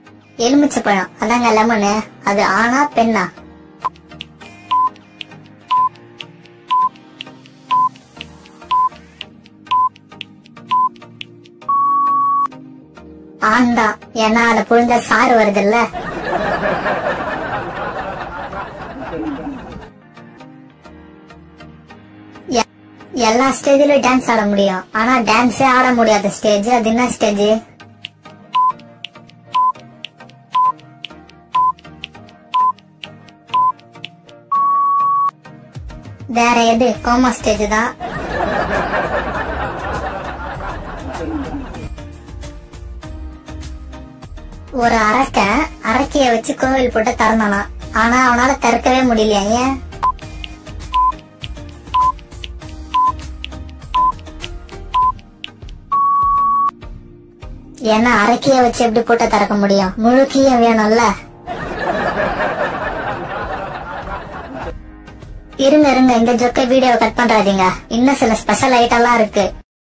எலுமிச்சை பழம் அதாங்க லெமனு அது ஆனா பெண்ணா ஆண்டா ஏன்னா அதுல புழிஞ்ச சாறு வருது இல்ல எல்லா ஸ்டேஜ்லயும் டான்ஸ் ஆட முடியும் ஆனா டான்ஸே ஆட முடியாத ஸ்டேஜ் அது என்ன ஸ்டேஜ் வேற எது கோமா ஸ்டேஜ் தான் ஒரு அரக்க அரக்கைய வச்சு கோவில் போட்டு திறந்தானா ஆனா அவனால திறக்கவே முடியலையா ஏன் ஏன்னா அரக்கைய வச்சு எப்படி போட்டு திறக்க முடியும் முழுக்கியும் வேணும்ல இருங்க இருங்க இந்த ஜொக்க வீடியோ கட் பண்றாதீங்க இன்னும் சில ஸ்பெஷல் ஐட்டம்லாம் இருக்கு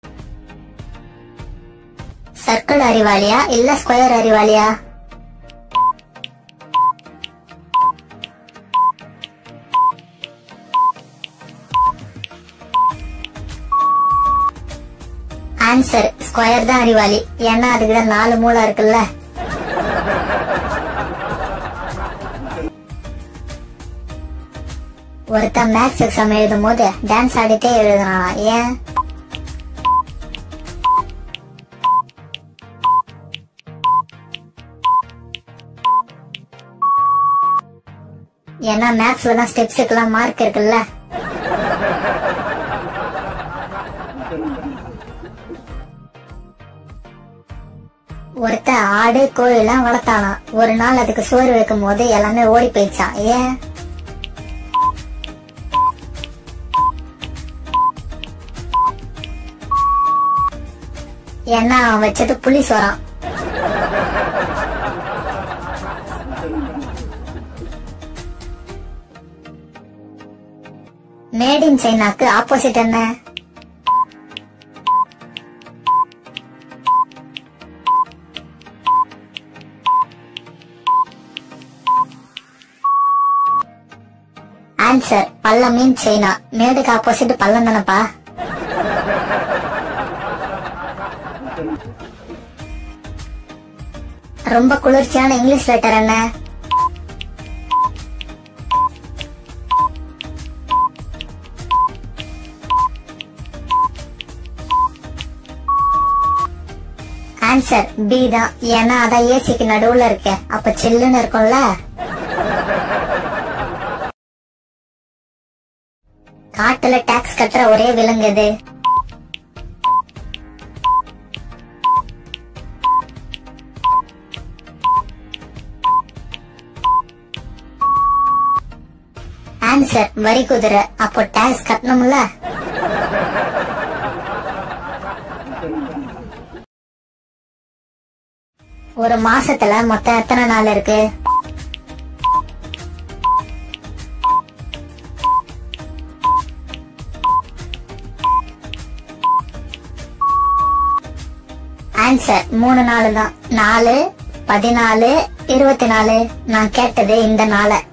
சர்க்கிள் அறிவாளியா இல்ல ஸ்கொயர் அறிவாளியா ஆன்சர் ஸ்கொயர் தான் அறிவாளி ஏன்னா அதுக்கு தான் நாலு மூளை இருக்குல்ல ஒருத்தன் மேக்ஸ் எக்ஸாம் எழுதும் போது டான்ஸ் ஆடிட்டே எழுதுனானா ஏன் ஏன்னா மேக்ஸ்ல தான் ஸ்டெப்ஸுக்கெல்லாம் மார்க் இருக்குல்ல ஒருத்த ஆடு கோழி எல்லாம் வளர்த்தானா ஒரு நாள் அதுக்கு சோறு வைக்கும் போது எல்லாமே ஓடி போயிடுச்சான் ஏன் ஏன்னா அவன் வச்சது புலி சோறான் மேட் இன் சைனாக்கு ஆப்போசிட் என்ன ஆன்சர் பள்ளம் மீன் சைனா மேடுக்கு ஆப்போசிட் பள்ளம் தானப்பா ரொம்ப குளிர்ச்சியான இங்கிலீஷ் லெட்டர் என்ன ஆன்சர் பி தான் ஏன்னா அதான் ஏசிக்கு நடுவுல இருக்கு அப்ப சில்லுன்னு இருக்கும்ல காட்டுல டாக்ஸ் கட்டுற ஒரே விலங்கு எது ஆன்சர் வரி குதிரை அப்போ டாக்ஸ் கட்டணும்ல ஒரு மாசத்துல மொத்தம் எத்தனை நாள் இருக்கு ஆன்சர் மூணு நாள் தான் நாலு பதினாலு இருபத்தி நாலு நான் கேட்டது இந்த நாளை